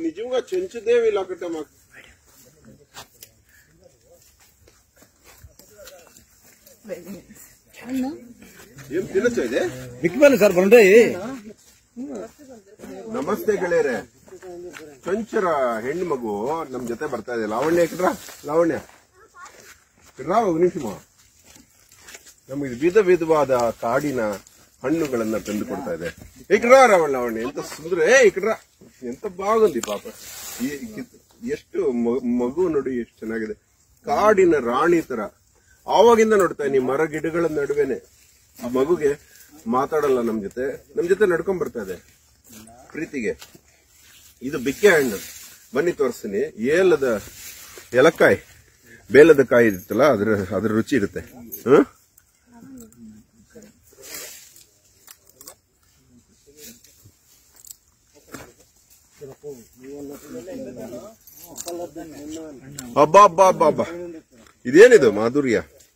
నిజంగా చెంచుదేవి ఇలా ఒకటే మాకు ಏನ್ ತಿನ್ನಚ್ಚ ಇದೆ ಬಿಕ್ಕಿಬಲ್ಲ ಸರ್ ಬಂಡಾಯಿ ನಮಸ್ತೆ ಗೆಳೆಯರೆ ಚೊಂಚರ ಹೆಣ್ಣು ಮಗು ನಮ್ ಜೊತೆ ಬರ್ತಾ ಇದೆ ಲಾವಣ್ಯ ಇಕ್ರ ಲಾವಣ್ಯ ಇಕ್ರ ಒಂದು ನಿಮಿಷ ನಮಗೆ ವಿಧ ವಿಧವಾದ ಕಾಡಿನ ಹಣ್ಣುಗಳನ್ನ ತಂದು ಕೊಡ್ತಾ ಇದೆ ಇಕ್ರ ರಾವಣ ಲಾವಣ್ಯ ಎಂತ ಸುಂದರ ಏ ಇಕ್ರ ಎಂತ ಬಾಗುಂದಿ ಪಾಪ ಈ- ಈ- ಎಷ್ಟು ಮ- ಮಗು ನೋಡಿ ಎಷ್ಟು ಚೆನ್ನಾಗಿದೆ ಕಾಡಿನ ರಾಣಿ ತರ ಆವಾಗಿಂದ ನೋಡ್ತಾ ಈ ಮರ ಗಿಡಗಳ ನಡುವೆನೆ ಆ ಮಗುಗೆ ಮಾತಾಡಲ್ಲ ನಮ್ ಜೊತೆ ನಮ್ ಜೊತೆ ನಡ್ಕೊಂಡ್ ಬರ್ತಾ ಇದೆ ಪ್ರೀತಿಗೆ ಇದು ಬಿಕ್ಕೆ ಹಣ್ಣು ಬನ್ನಿ ತೋರಿಸ್ತೀನಿ ಏಲದ ಏಲಕ್ಕಾಯಿ ಬೇಲದ ಕಾಯಿ ಇರುತ್ತಲ್ಲ ಅದ್ರ ಅದ್ರ ರುಚಿ ಇರುತ್ತೆ ಹ ಅಬ್ಬಾ ಅಬ್ಬಾ ಅಬ್ಬಾ ಅಬ್ಬಾ ಇದೇನಿದು ಮಾಧುರ್ಯ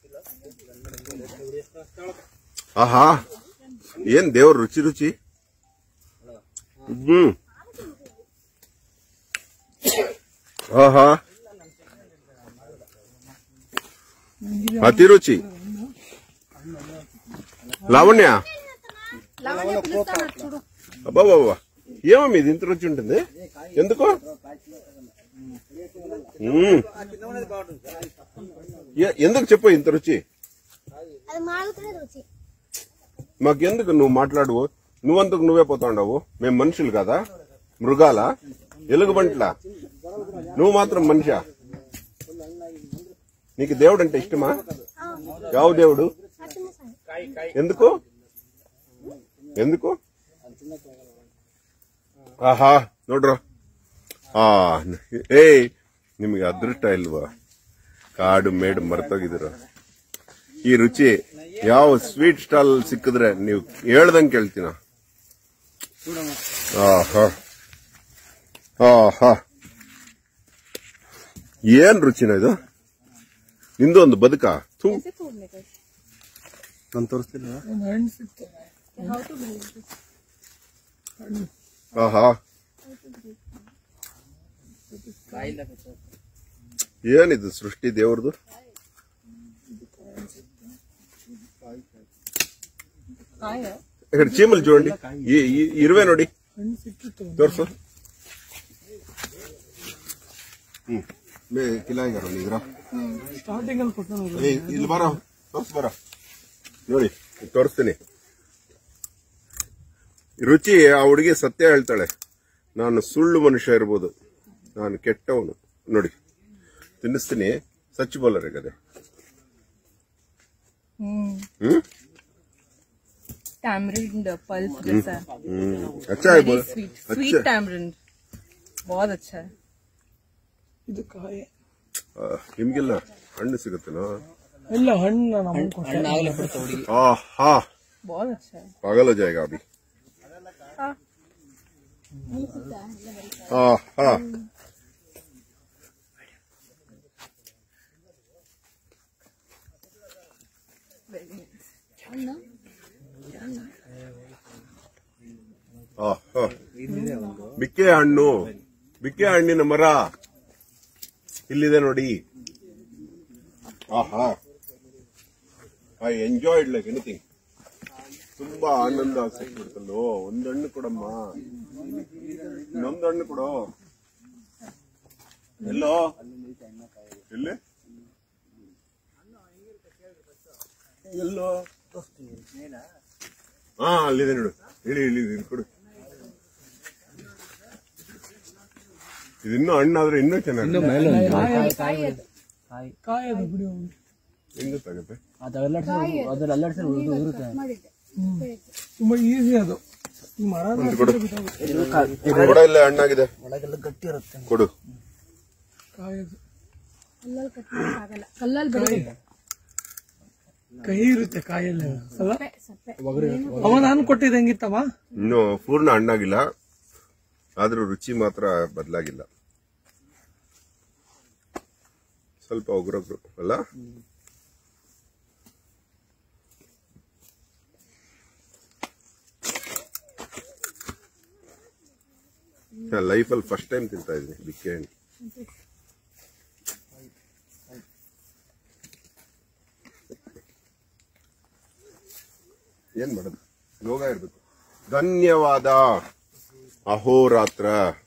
ಆಹಾ ಏನ್ ದೇವ್ರ ರುಚಿ ರುಚಿ ಹ್ಮ್ ಆಹಾ అతి రుచి లావణ్య అబ్బా బాబా ఏమమ్మా ఇది ఇంత రుచి ఉంటుంది ఎందుకు మ్మ్. ఎ- ఎందుకు చెప్పు ఇంత రుచి అది మాగుతున్న రుచి మాకెందుకు నువ్వు మాట్లాడువు నువ్వంతకు నువ్వే పోతాండవు మేము మనుషులు కదా మృగాల ఎలుగుబంట్ల నువ్వు మాత్రం మనిషా నీకు దేవుడు అంటే ఇష్టమా ಯಾವ దేవుడు నరసింహ స్వామి ఎందుకు ఎందుకు ಆಹಾ ನೋಡ್ರ ಆ ಏಯ್ ನಿಮಗೆ ಅದೃಷ್ಟ ಇಲ್ವಾ ಕಾಡು ಮೇಡು ಮರ್ತೋಗಿದ್ದೀರ ಈ ರುಚಿ ಯಾವ ಸ್ವೀಟ್ ಸ್ಟಾಲ್ ಸಿಕ್ಕಿದ್ರೆ ನೀವು ಹೇಳ್ದಂಗ್ ಕೇಳ್ತೀನ ಆಹಾ ಆಹಾ ಏನ್ ರುಚಿನ ಇದು ನಿಂದು ಒಂದು ಬದುಕ ಥೂ ನಾನು ತೋರಿಸ್ತಿಲ್ಲ ಆಹಾ ಏನಿದು ಸೃಷ್ಟಿ ದೇವ್ರದು ఇక్కడ చీమలు చూడండి ఈ- ఈ ఇరవై ನೋಡಿ ತೋರ್ಸು ಹ್ಮ್ ಮೇ ಕಿಲಾಯಿ గారు ಇದ್ರ ಸ್ಟಾರ್ಟಿಂಗ್ ಅಲ್ಲಿ ಕೊಟ್ಟು ಏಯ್, ಇಲ್ಲಿ ಬರೋ ತೋರ್ಸ್ ಬರೋ ನೋಡಿ ತೋರಿಸ್ತೀನಿ ರುಚಿ ಆ ಹುಡುಗಿ ಸತ್ಯ ಹೇಳ್ತಾಳೆ ನಾನು ಸುಳ್ಳು ಮನುಷ್ಯ ಇರ್ಬೋದು ನಾನು ಕೆಟ್ಟವನು ನೋಡಿ ತಿನ್ನಿಸ್ತೀನಿ ಸಚ್ ಬೋಲರ್ ಅದೇ ಹ್ಮ್ टैमरिंड पल्प जैसा हम्म अच्छा है वेरी बोल स्वीट अच्छा स्वीट टैमरिंड बहुत अच्छा है ಇದು ಕಾಯಿ ಆ, ನಿಮ್ಗೆಲ್ಲ ಹಣ್ಣು ಸಿಗುತ್ತೇನೋ ಎಲ್ಲ ಹಣ್ಣು ನಮ್ಗೆ ಕೊಟ್ಟ ಆಹಾ बहुत अच्छा है पागल हो जाएगा अभी आहा ಆಹಾ. ಬಿಕ್ಕೆ ಹಣ್ಣು ಬಿಕ್ಕೆ ಹಣ್ಣಿನ ಮರ ಇಲ್ಲಿದೆ ನೋಡಿ ಆಹಾ ಐ ಎಂಜಾಯ್ಡ್ ಲೈಕ್ ಎನಿಥಿಂಗ್ ತುಂಬಾ ಆನಂದ ಸಿಕ್ಬಿಡ್ತಲ್ಲೋ ಒಂದ್ ಹಣ್ಣು ಕೊಡಮ್ಮ ಇನ್ನೊಂದು ಹಣ್ಣು ಕೊಡು ಎಲ್ಲೋ ಎಲ್ಲಿ ಎಲ್ಲೋ ಹಾ ಅಲ್ಲಿದೆ ನೋಡು ಇಳಿ ಇಳಿ ಇಳಿ ಕೊಡು ಇದಿನ್ನೂ ಹಣ್ಣಾದ್ರೆ ಇನ್ನೂ ಚೆನ್ನಾಗಿ ಕಾಯಿ ಅದು ಬಿಡಿ ಹೆಂಗ್ ಗೊತ್ತಾಗುತ್ತೆ ತುಂಬಾ ಈಸಿ ಅದು ಈ ಮರ ಒಂದು ಕೊಡು ಕೊಡ ಇಲ್ಲ ಹಣ್ಣಾಗಿದೆ ಕೊಡು ಕಾಯಿ ಅದು ಕಲ್ಲಲ್ಲಿ ಕಟ್ಟಕ್ಕಾಗಲ್ಲ ಕಲ್ಲಲ್ಲಿ ಬೆಳಿಗ್ಗೆ ಕಹಿ ಇರುತ್ತೆ ಕಾಯಲ್ಲಿ ಅಲ್ಲ ಸಪ್ಪೆ ಅವ ನಾನು ಕೊಟ್ಟಿದ್ದ ಹೆಂಗಿತ್ತವ ಇನ್ನು ಪೂರ್ಣ ಹಣ್ಣಾಗಿಲ್ಲ ಆದ್ರೂ ರುಚಿ ಮಾತ್ರ ಬದಲಾಗಿಲ್ಲ ಸ್ವಲ್ಪ ಒಗ್ರೊಗ್ರು ಅಲ್ಲ ಲೈಫಲ್ಲಿ ಫಸ್ಟ್ ಟೈಮ್ ತಿಂತಾ ಇದ್ದೀನಿ ಬಿಕ್ಕೆ ಹಣ್ಣು ಏನ್ ಮಾಡೋದು ಯೋಗ ಇರ್ಬೇಕು ಧನ್ಯವಾದ ಅಹೋರಾತ್ರ